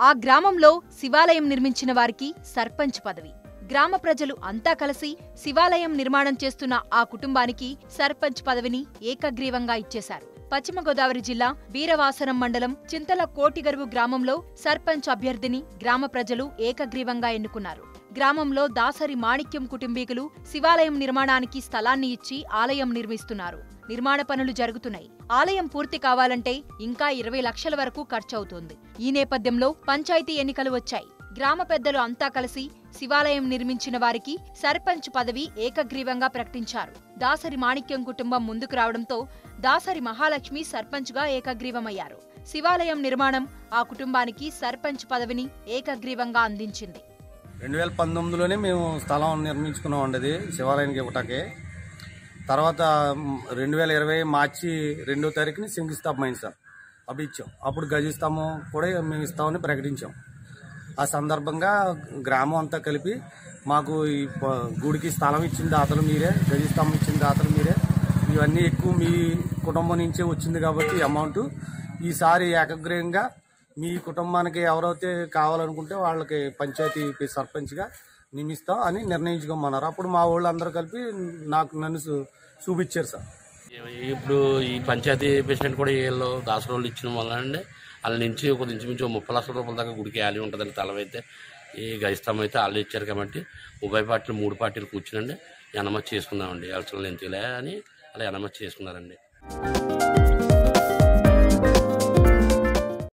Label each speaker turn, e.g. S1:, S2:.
S1: ఆ గ్రామంలో శివాలయం నిర్మించిన వారికి సర్పంచ్ పదవి గ్రామ ప్రజలు అంతా కలిసి శివాలయం నిర్మాణం చేస్తున్న ఆ కుటుంబానికి సర్పంచ్ పదవిని ఏకగ్రీవంగా ఇచ్చేశారు పశ్చిమ గోదావరి జిల్లా వీరవాసనం మండలం చింతల కోటిగరువు గ్రామంలో సర్పంచ్ అభ్యర్థిని గ్రామ ప్రజలు ఏకగ్రీవంగా ఎన్నుకున్నారు గ్రామంలో దాసరి మాణిక్యం కుటుంబీకులు శివాలయం నిర్మాణానికి స్థలాన్ని ఇచ్చి ఆలయం నిర్మిస్తున్నారు నిర్మాణ పనులు జరుగుతున్నాయి ఆలయం పూర్తి కావాలంటే ఇంకా ఇరవై లక్షల వరకు ఖర్చవుతోంది ఈ నేపథ్యంలో పంచాయతీ ఎన్నికలు వచ్చాయి గ్రామ పెద్దలు అంతా కలిసి శివాలయం నిర్మించిన వారికి సర్పంచ్ పదవి ఏకగ్రీవంగా ప్రకటించారు దాసరి మాణిక్యం కుటుంబం ముందుకు రావడంతో దాసరి మహాలక్ష్మి సర్పంచ్గా ఏకగ్రీవమయ్యారు శివాలయం నిర్మాణం ఆ కుటుంబానికి సర్పంచ్ పదవిని ఏకగ్రీవంగా అందించింది
S2: రెండు వేల పంతొమ్మిదిలోనే మేము స్థలం నిర్మించుకున్నాం అండి అది శివాలయానికి ఇవ్వటాకే తర్వాత మ్, రెండు వేల ఇరవై మార్చి రెండో తారీఖుని శంకుస్థాపన అయింది సార్ అప్పుడు ఇచ్చాం అప్పుడు గజస్తంభం కూడా మేము ఇస్తామని ప్రకటించాం ఆ సందర్భంగా గ్రామం అంతా కలిపి మాకు ఈ ప- గుడికి స్థలం ఇచ్చిన దాతలు మీరే గజస్తంభం ఇచ్చిన దాతలు మీరే ఇవన్నీ ఎక్కువ మీ కుటుంబం నుంచే వచ్చింది కాబట్టి ఈ అమౌంట్ ఈసారి ఏకగ్రీయంగా మీ కుటుంబానికి ఎవరైతే కావాలనుకుంటే వాళ్ళకి పంచాయతీ పి- సర్పంచ్గా నియమిస్తాం అని నిర్ణయించుకోమన్నారు అప్పుడు మా వాళ్ళు అందరూ కలిపి నాకు నన్ను చూ- చూపించారు సార్
S3: ఇప్పుడు ఈ పంచాయతీ ప్రెసిడెంట్ కూడా వీళ్ళు దాసరోళ్ళు ఇచ్చిన వల్ల అండి వాళ్ళ నుంచి ఒక ఇంచుమించు ఒక ముప్పై లక్షల రూపాయల దాకా గుడికి యాలి ఉంటుందండి తలం అయితే ఈ గైస్తాం అయితే వాళ్ళు ఇచ్చారు కాబట్టి ఉభయ పార్టీలు మూడు పార్టీలు కూర్చునండి ఎనమతి చేసుకుందామండి అవసరం ఎందుకులే అని అలా ఎనమతి చేసుకున్నారండి